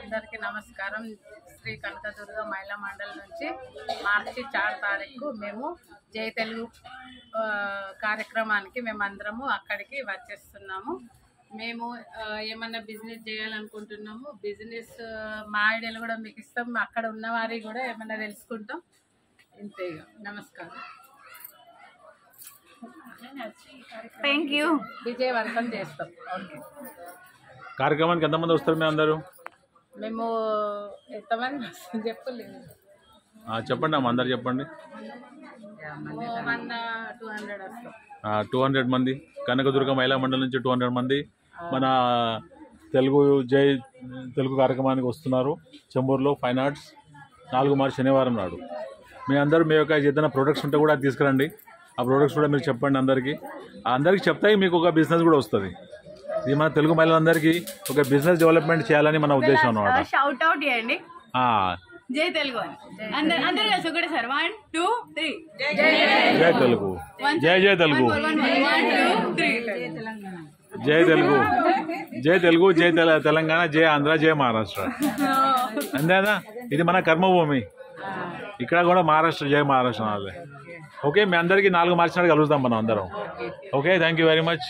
అందరికీ నమస్కారం శ్రీ కనకదుర్గ మహిళా మండలి నుంచి మార్చి చార్ తారీఖు మేము జై తెలుగు ఆ, కార్యక్రమానికి మేమందరము అక్కడికి వచ్చేస్తున్నాము మేము ఆ, ఏమన్నా బిజినెస్ చేయాలనుకుంటున్నాము బిజినెస్ ఆ, మా ఐడియాలు కూడా మీకు ఇస్తాం అక్కడ ఉన్న వారికి కూడా ఏమన్నా తెలుసుకుంటాం ఇంతే ఇక. నమస్కారం థ్యాంక్ యూ విజయవంతం చేస్తాం ఓకే కార్యక్రమానికి ఎంతమంది వస్తారు మేము అందరూ మేము ఎంతమంది వస్తుంది చెప్పలేదు ఆ, చెప్పండి అమ్మ అందరు చెప్పండి వన్ టూ హండ్రెడ్ వస్తాం టూ హండ్రెడ్ మంది కనకదుర్గ మహిళా మండలి నుంచి టూ హండ్రెడ్ మంది మన తెలుగు జై తెలుగు కార్యక్రమానికి వస్తున్నారు చెంబూరులో ఫైన్ ఆర్ట్స్ నాలుగు మార్చి శనివారం నాడు మీ అందరూ మీ యొక్క ఏదైనా ప్రొడక్ట్స్ ఉంటే కూడా తీసుకురండి ఆ ప్రొడక్ట్స్ కూడా మీరు చెప్పండి అందరికీ ఆ అందరికీ చెప్తాయి మీకు ఒక బిజినెస్ కూడా వస్తుంది ఇది మన తెలుగు మహిళలందరికీ ఒక బిజినెస్ డెవలప్మెంట్ చేయాలని మన ఉద్దేశం అన్నమాట షౌట్ అవుట్ చేయండి ఆ, జై తెలుగు అని అందరు అందరు కలిసి ఒకటే సార్ వన్ టూ త్రీ జై తెలుగు జై జై తెలుగు వన్ టూ త్రీ జై తెలుగు జై తెలుగు జై తెల- తెలంగాణ జై ఆంధ్ర జై మహారాష్ట్ర అంతేనా ఇది మన కర్మభూమి ఇక్కడ కూడా మహారాష్ట్ర జై మహారాష్ట్ర అనాలి ఓకే మీ అందరికీ నాలుగు మార్చి నాడు కలుద్దాం మనం అందరం okay thank you very much